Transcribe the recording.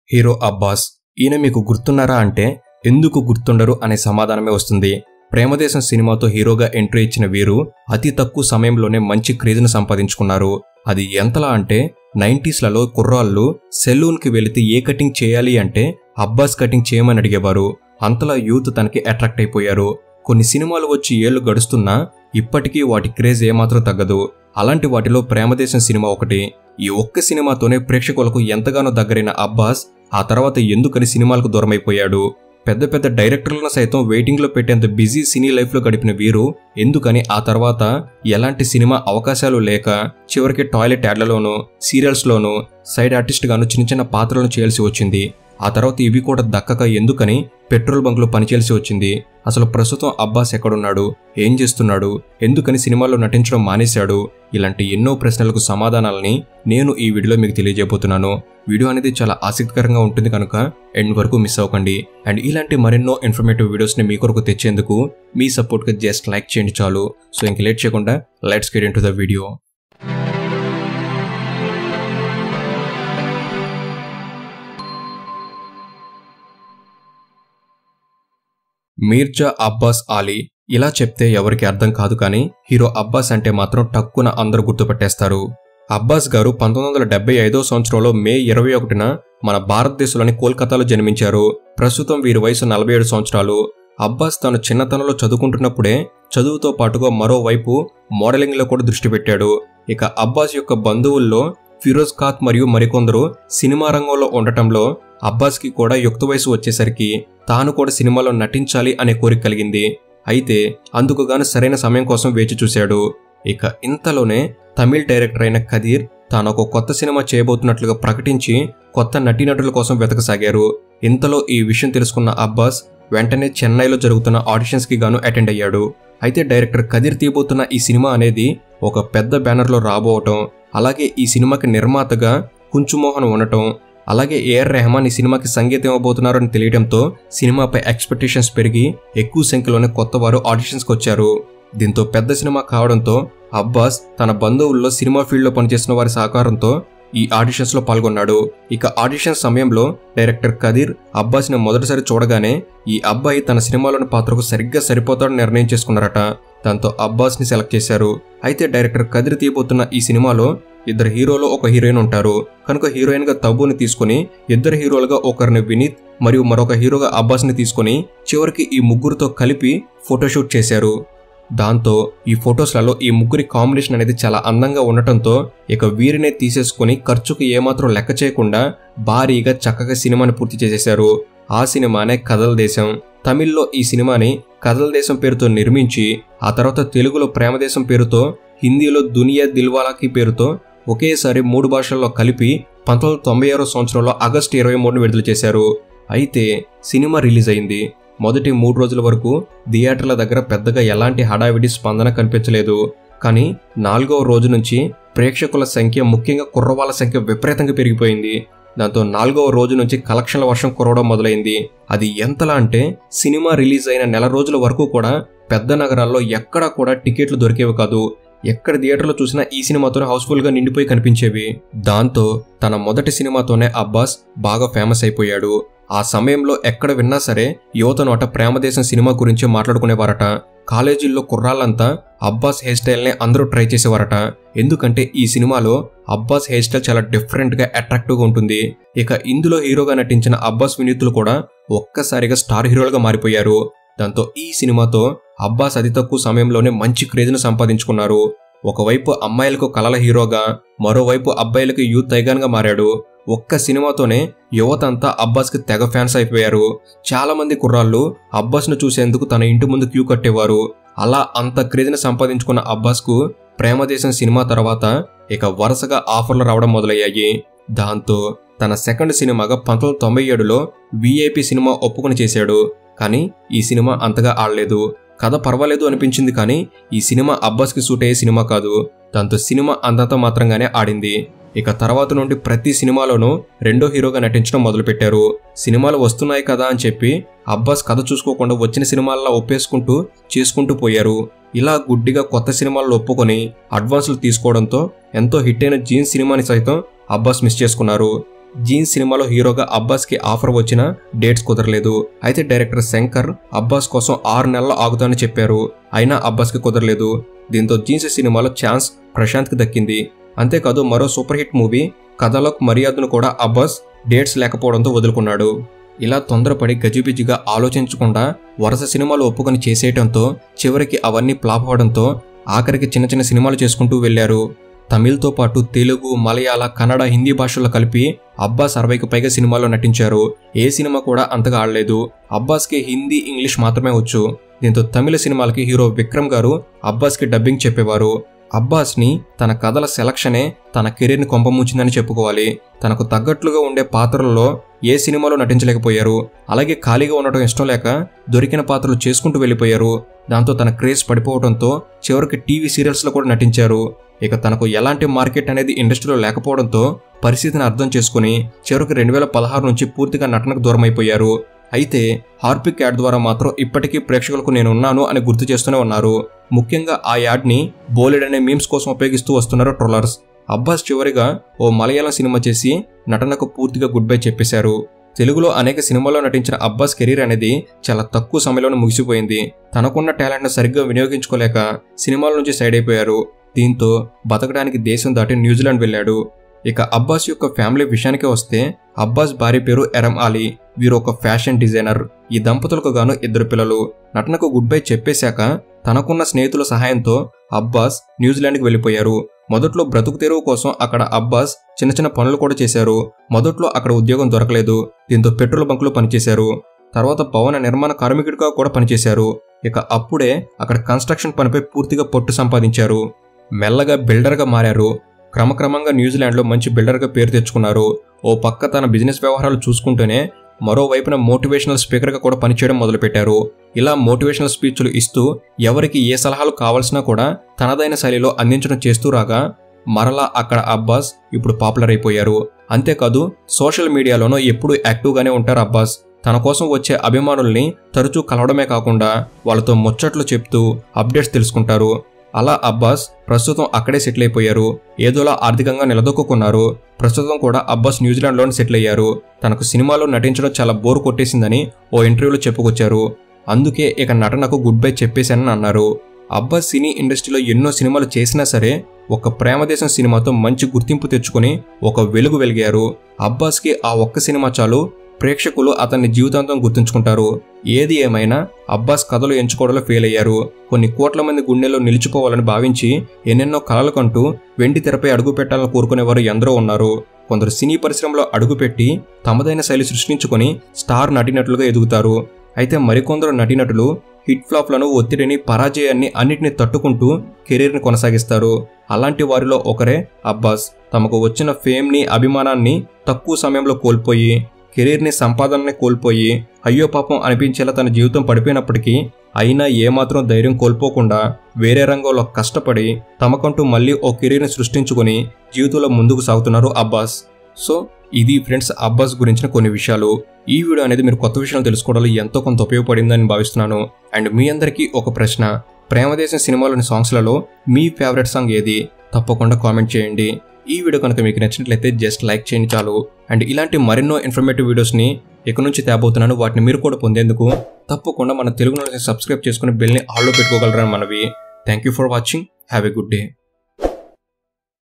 hero Abbas ఈయన మీకు గుర్తున్నారా అంటే ఎందుకు గుర్తుండరు అనే సమాధానమే వస్తుంది ప్రేమదేశం సినిమాతో హీరోగా ఎంట్రీ ఇచ్చిన వీరు అతి తక్కువ సమయంలోనే మంచి క్రేజ్ను సంపాదించుకున్నారు అది ఎంతలా అంటే నైంటీస్లలో కుర్రాళ్ళు సెలూన్కి వెళితే ఏ కటింగ్ చేయాలి అంటే అబ్బాస్ కటింగ్ చేయమని అడిగేవారు అంతలా యూత్ తనకి అట్రాక్ట్ అయిపోయారు కొన్ని సినిమాలు వచ్చి ఏళ్లు గడుస్తున్నా ఇప్పటికీ వాటి క్రేజ్ ఏమాత్రం తగ్గదు అలాంటి వాటిలో ప్రేమదేశం సినిమా ఒకటి ఈ ఒక్క సినిమాతోనే ప్రేక్షకులకు ఎంతగానో దగ్గరైన అబ్బాస్ ఆ తర్వాత ఎందుకని సినిమాలకు దూరమైపోయాడు పెద్ద పెద్ద డైరెక్టర్లను సైతం వెయిటింగ్లో పెట్టేంత బిజీ సినీ లైఫ్లో గడిపిన వీరు ఎందుకని ఆ తర్వాత ఎలాంటి సినిమా అవకాశాలు లేక చివరికి టాయిలెట్ యాడ్లలోనూ సీరియల్స్లోనూ సైడ్ ఆర్టిస్ట్గాను చిన్న చిన్న పాత్రలను చేయాల్సి వచ్చింది ఆ తర్వాత ఇవి కూడా దక్కక ఎందుకని పెట్రోల్ బంక్లో పనిచేయాల్సి వచ్చింది అసలు ప్రస్తుతం అబ్బాస్ ఎక్కడున్నాడు ఏం చేస్తున్నాడు ఎందుకని సినిమాల్లో నటించడం మానేశాడు ఇలాంటి ఎన్నో ప్రశ్నలకు సమాధానాలని నేను ఈ వీడియోలో మీకు తెలియజేయబోతున్నాను వీడియో అనేది చాలా ఆసక్తికరంగా ఉంటుంది కనుక ఎండ్ వరకు మిస్ అవ్వకండి అండ్ ఇలాంటి మరెన్నో ఇన్ఫర్మేటివ్ వీడియోస్ని మీ కొరకు తెచ్చేందుకు మీ సపోర్ట్గా జస్ట్ లైక్ చేయండి చాలు సో ఇంక లేట్ చేయకుండా let's get into the video Mirza Abbas Ali ఇలా చెప్తే ఎవరికి అర్థం కాదు కానీ హీరో అబ్బాస్ అంటే మాత్రం టక్కున అందరూ గుర్తుపట్టేస్తారు అబ్బాస్ గారు పంతొమ్మిది వందల డెబ్బై ఐదో సంవత్సరంలో మే ఇరవై ఒకటిన మన భారతదేశంలోని కోల్కతాలో జన్మించారు ప్రస్తుతం వీరి వయసు నలభై ఏడు సంవత్సరాలు అబ్బాస్ తాను చిన్నతనంలో చదువుకుంటున్నప్పుడే చదువుతో పాటుగా మరోవైపు మోడలింగ్లో కూడా దృష్టి పెట్టాడు ఇక అబ్బాస్ యొక్క బంధువుల్లో ఫిరోజ్ ఖాత్ మరియు మరికొందరు సినిమా రంగంలో ఉండటంలో అబ్బాస్కి కూడా యుక్త వయసు వచ్చేసరికి తాను కూడా సినిమాలో నటించాలి అనే కోరిక కలిగింది అయితే అందుకు గాను సరైన సమయం కోసం వేచి చూశాడు ఇక ఇంతలోనే తమిళ్ డైరెక్టర్ అయిన కదీర్ తాను ఒక కొత్త సినిమా చేయబోతున్నట్లుగా ప్రకటించి కొత్త నటీనటుల కోసం వెతకసాగారు ఇంతలో ఈ విషయం తెలుసుకున్న అబ్బాస్ వెంటనే చెన్నైలో జరుగుతున్న ఆడిషన్స్కి గాను అటెండ్ అయ్యాడు అయితే డైరెక్టర్ కదీర్ తీయబోతున్న ఈ సినిమా అనేది ఒక పెద్ద బ్యానర్లో రాబోవటం అలాగే ఈ సినిమాకి నిర్మాతగా కుంచుమోహన్ ఉండటం అలాగే ఏఆర్ రెహమాన్ ఈ సినిమాకి సంగీతం ఇవ్వబోతున్నారని తెలియడంతో సినిమాపై ఎక్స్పెక్టేషన్స్ పెరిగి ఎక్కువ సంఖ్యలోనే కొత్త వారు ఆడిషన్స్కి వచ్చారు దీంతో పెద్ద సినిమా కావడంతో అబ్బాస్ తన బంధువుల్లో సినిమా ఫీల్డ్లో పనిచేసిన వారి సహకారంతో ఈ ఆడిషన్స్లో పాల్గొన్నాడు ఇక ఆడిషన్ సమయంలో డైరెక్టర్ కదీర్ అబ్బాస్ని మొదటిసారి చూడగానే ఈ అబ్బాయి తన సినిమాలోని పాత్రకు సరిగ్గా సరిపోతాడని నిర్ణయం చేసుకున్నారట దాంతో అబ్బాస్ని సెలెక్ట్ చేశారు అయితే డైరెక్టర్ కదీర్ తీయబోతున్న ఈ సినిమాలో ఇద్దరు హీరోలు ఒక హీరోయిన్ ఉంటారు కనుక హీరోయిన్ గా తబ్బుని తీసుకుని ఇద్దరు హీరోలుగా ఒకరిని వినీత్ మరియు మరొక హీరోగా అబ్బాస్ని తీసుకుని చివరికి ఈ ముగ్గురితో కలిపి ఫోటోషూట్ చేశారు దాంతో ఈ ఫొటోస్లలో ఈ ముగ్గురి కాంబినేషన్ అనేది చాలా అందంగా ఉండటంతో ఇక వీరినే తీసేసుకుని ఖర్చుకు ఏమాత్రం లెక్క చేయకుండా భారీగా చక్కగా సినిమాని పూర్తి చేసేశారు ఆ సినిమానే కథల దేశం తమిళ్లో ఈ సినిమాని కథల దేశం పేరుతో నిర్మించి ఆ తర్వాత తెలుగులో ప్రేమదేశం పేరుతో హిందీలో దునియా దిల్వాలాకి పేరుతో ఒకేసారి మూడు భాషల్లో కలిపి పంతొమ్మిది వందల తొంభై ఆరో సంవత్సరంలో ఆగస్టు ఇరవై మూడును విడుదల చేశారు అయితే సినిమా రిలీజ్ అయింది మొదటి మూడు రోజుల వరకు థియేటర్ల దగ్గర పెద్దగా ఎలాంటి హడావిడి స్పందన కనిపించలేదు కానీ నాలుగవ రోజు నుంచి ప్రేక్షకుల సంఖ్య ముఖ్యంగా కుర్రవాళ్ళ సంఖ్య విపరీతంగా పెరిగిపోయింది దాంతో నాలుగవ రోజు నుంచి కలెక్షన్ల వర్షం కురవడం మొదలైంది అది ఎంతలా అంటే సినిమా రిలీజ్ అయిన నెల రోజుల వరకు కూడా పెద్ద నగరాల్లో ఎక్కడా కూడా టికెట్లు దొరికేవి కాదు ఎక్కడ థియేటర్లో చూసినా ఈ సినిమాతోనే హౌస్ఫుల్ గా నిండిపోయి కనిపించేవి దాంతో తన మొదటి సినిమాతోనే అబ్బాస్ బాగా ఫేమస్ అయిపోయాడు ఆ సమయంలో ఎక్కడ విన్నా సరే యువత నోట ప్రేమదేశం సినిమా గురించి మాట్లాడుకునేవారట కాలేజీల్లో కుర్రాళ్ళంతా అబ్బాస్ హెయిర్ స్టైల్ని అందరూ ట్రై చేసేవారట ఎందుకంటే ఈ సినిమాలో అబ్బాస్ హెయిర్ స్టైల్ చాలా డిఫరెంట్గా అట్రాక్టివ్గా ఉంటుంది ఇక ఇందులో హీరోగా నటించిన అబ్బాస్ వినీతులు కూడా ఒక్కసారిగా స్టార్ హీరోలుగా మారిపోయారు దాంతో ఈ సినిమాతో అబ్బాస్ అతి తక్కువ సమయంలోనే మంచి క్రేజ్ను సంపాదించుకున్నారు ఒకవైపు అమ్మాయిలకు కలల హీరోగా మరోవైపు అబ్బాయిలకు యూత్ ఐగాన్గా మారాడు ఒక్క సినిమాతోనే యువత అంతా అబ్బాస్కి తెగ ఫ్యాన్స్ అయిపోయారు చాలా మంది కుర్రాళ్ళు అబ్బాస్ను చూసేందుకు తన ఇంటి ముందు క్యూ కట్టేవారు అలా అంత క్రేజ్ని సంపాదించుకున్న అబ్బాస్కు ప్రేమదేశం సినిమా తర్వాత ఇక వరుసగా ఆఫర్లు రావడం మొదలయ్యాయి దాంతో తన సెకండ్ సినిమాగా పంతొమ్మిది వందల తొంభై ఏడులో విఐపి సినిమా ఒప్పుకొని చేశాడు కానీ ఈ సినిమా అంతగా ఆడలేదు కథ పర్వాలేదు అనిపించింది కానీ ఈ సినిమా అబ్బాస్కి సూట్ అయ్యే సినిమా కాదు దాంతో సినిమా అంతంత మాత్రంగానే ఆడింది ఇక తర్వాత నుండి ప్రతి సినిమాలోనూ రెండో హీరోగా నటించడం మొదలుపెట్టారు సినిమాలు వస్తున్నాయి కదా అని చెప్పి అబ్బాస్ కథ చూసుకోకుండా వచ్చిన సినిమాల్లో ఒప్పేసుకుంటూ చేసుకుంటూ పోయారు ఇలా గుడ్డిగా కొత్త సినిమాల్లో ఒప్పుకొని అడ్వాన్సులు తీసుకోవడంతో ఎంతో హిట్ అయిన జీన్స్ సినిమాని సైతం అబ్బాస్ మిస్ చేసుకున్నారు జీన్స్ సినిమాలో హీరోగా అబ్బాస్కి ఆఫర్ వచ్చినా డేట్స్ కుదరలేదు అయితే డైరెక్టర్ శంకర్ అబ్బాస్ కోసం ఆరు నెలలు ఆగుతానని చెప్పారు అయినా అబ్బాస్కి కుదరలేదు దీంతో జీన్స్ సినిమాలో ఛాన్స్ ప్రశాంత్కి దక్కింది అంతేకాదు మరో సూపర్ హిట్ మూవీ కథలోక్ మర్యాదను కూడా అబ్బాస్ డేట్స్ లేకపోవడంతో వదులుకున్నాడు ఇలా తొందరపడి గజిబిజిగా ఆలోచించకుండా వరుస సినిమాలు ఒప్పుకొని చేసేయడంతో చివరికి అవన్నీ ఫ్లాప్ అవడంతో ఆఖరికి చిన్న చిన్న సినిమాలు చేసుకుంటూ వెళ్లారు తమిళ్తో పాటు తెలుగు మలయాళ కన్నడ హిందీ భాషల్లో కలిపి అబ్బాస్ అరవైకి పైగా సినిమాల్లో నటించారు ఏ సినిమా కూడా అంతగా ఆడలేదు అబ్బాస్కి హిందీ ఇంగ్లీష్ మాత్రమే వచ్చు దీంతో తమిళ సినిమాలకి హీరో విక్రమ్ గారు అబ్బాస్కి డబ్బింగ్ చెప్పేవారు అబ్బాస్ని తన కథల సెలక్షనే తన కెరీర్ని కొంపముంచిందని చెప్పుకోవాలి తనకు తగ్గట్లుగా ఉండే పాత్రలలో ఏ సినిమాలో నటించలేకపోయారు అలాగే ఖాళీగా ఉండటం ఇష్టం లేక దొరికిన పాత్రలు చేసుకుంటూ వెళ్ళిపోయారు దాంతో తన క్రేజ్ పడిపోవడంతో చివరికి టీవీ సీరియల్స్లో కూడా నటించారు ఇక తనకు ఎలాంటి మార్కెట్ అనేది ఇండస్ట్రీలో లేకపోవడంతో పరిస్థితిని అర్థం చేసుకుని చివరికి రెండు వేల పదహారు నుంచి పూర్తిగా నటనకు దూరం అయిపోయారు అయితే హార్పిక్ యాడ్ ద్వారా మాత్రం ఇప్పటికీ ప్రేక్షకులకు నేనున్నాను అని గుర్తు చేస్తూనే ఉన్నారు ముఖ్యంగా ఆ యాడ్ని బోలెడ్ అనే మీమ్స్ కోసం ఉపయోగిస్తూ వస్తున్నారు ట్రోలర్స్ అబ్బాస్ చివరిగా ఓ మలయాళం సినిమా చేసి నటనకు పూర్తిగా గుడ్ బై చెప్పేశారు తెలుగులో అనేక సినిమాల్లో నటించిన అబ్బాస్ కెరీర్ అనేది చాలా తక్కువ సమయంలోనే ముగిసిపోయింది తనకున్న టాలెంట్ను సరిగ్గా వినియోగించుకోలేక సినిమాల నుంచి సైడ్ అయిపోయారు దీంతో బతకడానికి దేశం దాటి న్యూజిలాండ్ వెళ్ళాడు ఇక అబ్బాస్ యొక్క ఫ్యామిలీ విషయానికి వస్తే అబ్బాస్ భార్య పేరు ఎరం అలీ వీరు ఒక ఫ్యాషన్ డిజైనర్ ఈ దంపతులకు గాను ఇద్దరు పిల్లలు నటనకు గుడ్ బై చెప్పేశాక తనకున్న స్నేహితుల సహాయంతో అబ్బాస్ న్యూజిలాండ్కి వెళ్ళిపోయారు మొదట్లో బ్రతుకు తెరువు కోసం అక్కడ అబ్బాస్ చిన్న చిన్న పనులు కూడా చేశారు మొదట్లో అక్కడ ఉద్యోగం దొరకలేదు దీంతో పెట్రోల్ బంకులో పనిచేశారు తర్వాత భవన నిర్మాణ కార్మికుడిగా కూడా పనిచేశారు ఇక అప్పుడే అక్కడ కన్స్ట్రక్షన్ పనిపై పూర్తిగా పట్టు సంపాదించారు మెల్లగా బిల్డర్గా మారారు క్రమక్రమంగా న్యూజిలాండ్లో మంచి బిల్డర్గా పేరు తెచ్చుకున్నారు ఓ పక్క తన బిజినెస్ వ్యవహారాలు చూసుకుంటూనే మరోవైపున మోటివేషనల్ స్పీకర్గా కూడా పనిచేయడం మొదలుపెట్టారు ఇలా మోటివేషనల్ స్పీచ్లు ఇస్తూ ఎవరికి ఏ సలహాలు కావాల్సినా కూడా తనదైన శైలిలో అందించడం చేస్తూ రాగా మరలా అక్కడ అబ్బాస్ ఇప్పుడు పాపులర్ అయిపోయారు అంతేకాదు సోషల్ మీడియాలోనూ ఎప్పుడూ యాక్టివ్గానే ఉంటారు అబ్బాస్ తన కోసం వచ్చే అభిమానుల్ని తరచూ కలవడమే కాకుండా వాళ్ళతో ముచ్చట్లు చెప్తూ అప్డేట్స్ తెలుసుకుంటారు అలా అబ్బాస్ ప్రస్తుతం అక్కడే సెటిల్ అయిపోయారు ఏదోలా ఆర్థికంగా నిలదొక్కున్నారు ప్రస్తుతం కూడా అబ్బాస్ న్యూజిలాండ్లోనే సెటిల్ అయ్యారు తనకు సినిమాలో నటించడం చాలా బోర్ కొట్టేసిందని ఓ ఇంటర్వ్యూలో చెప్పుకొచ్చారు అందుకే ఇక నటనకు గుడ్ బై చెప్పేశానని అన్నారు అబ్బాస్ సినీ ఇండస్ట్రీలో ఎన్నో సినిమాలు చేసినా సరే ఒక ప్రేమదేశం సినిమాతో మంచి గుర్తింపు తెచ్చుకొని ఒక వెలుగు వెలిగారు అబ్బాస్కి ఆ ఒక్క సినిమా చాలు ప్రేక్షకులు అతన్ని జీవితాంతం గుర్తుంచుకుంటారు ఏది ఏమైనా అబ్బాస్ కథలు ఎంచుకోవడంలో ఫెయిల్ అయ్యారు కొన్ని కోట్ల మంది గుండెల్లో నిలిచిపోవాలని భావించి ఎన్నెన్నో కలలు కంటూ వెండి తెరపై అడుగు పెట్టాలని కోరుకునేవారు ఎందరో ఉన్నారు కొందరు సినీ పరిశ్రమలో అడుగుపెట్టి తమదైన శైలి సృష్టించుకొని స్టార్ నటినట్లుగా ఎదుగుతారు అయితే మరికొందరు నటినటులు హిట్ ఫ్లాప్లను ఒత్తిడిని పరాజయాన్ని అన్నిటిని తట్టుకుంటూ కెరీర్ని కొనసాగిస్తారు అలాంటి వారిలో ఒకరే అబ్బాస్ తమకు వచ్చిన ఫేమ్ని అభిమానాన్ని తక్కువ సమయంలో కోల్పోయి కెరీర్ని సంపాదనని కోల్పోయి అయ్యో పాపం అనిపించేలా తన జీవితం పడిపోయినప్పటికీ అయినా ఏమాత్రం ధైర్యం కోల్పోకుండా వేరే రంగంలో కష్టపడి తమకంటూ మళ్ళీ ఓ కెరీర్ని సృష్టించుకొని జీవితంలో ముందుకు సాగుతున్నారు అబ్బాస్ సో ఇది ఫ్రెండ్స్ అబ్బాస్ గురించిన కొన్ని విషయాలు ఈ వీడియో అనేది మీరు కొత్త విషయాలు తెలుసుకోవడంలో ఎంతో కొంత ఉపయోగపడిందని భావిస్తున్నాను అండ్ మీ అందరికీ ఒక ప్రశ్న ప్రేమదేశం సినిమాలోని సాంగ్స్లలో మీ ఫేవరెట్ సాంగ్ ఏది తప్పకుండా కామెంట్ చేయండి ఈ వీడియో కనుక మీకు నచ్చినట్లయితే జస్ట్ లైక్ చేయండి చాలు అండ్ ఇలాంటి మరెన్నో ఇన్ఫర్మేటివ్ వీడియోస్ని ఇక నుంచి తేబోతున్నాను వాటిని మీరు కూడా పొందేందుకు తప్పకుండా మన తెలుగు నుంచి సబ్స్క్రైబ్ చేసుకుని బెల్ని ఆల్లో పెట్టుకోగలరని మనవి thank you for watching have a good day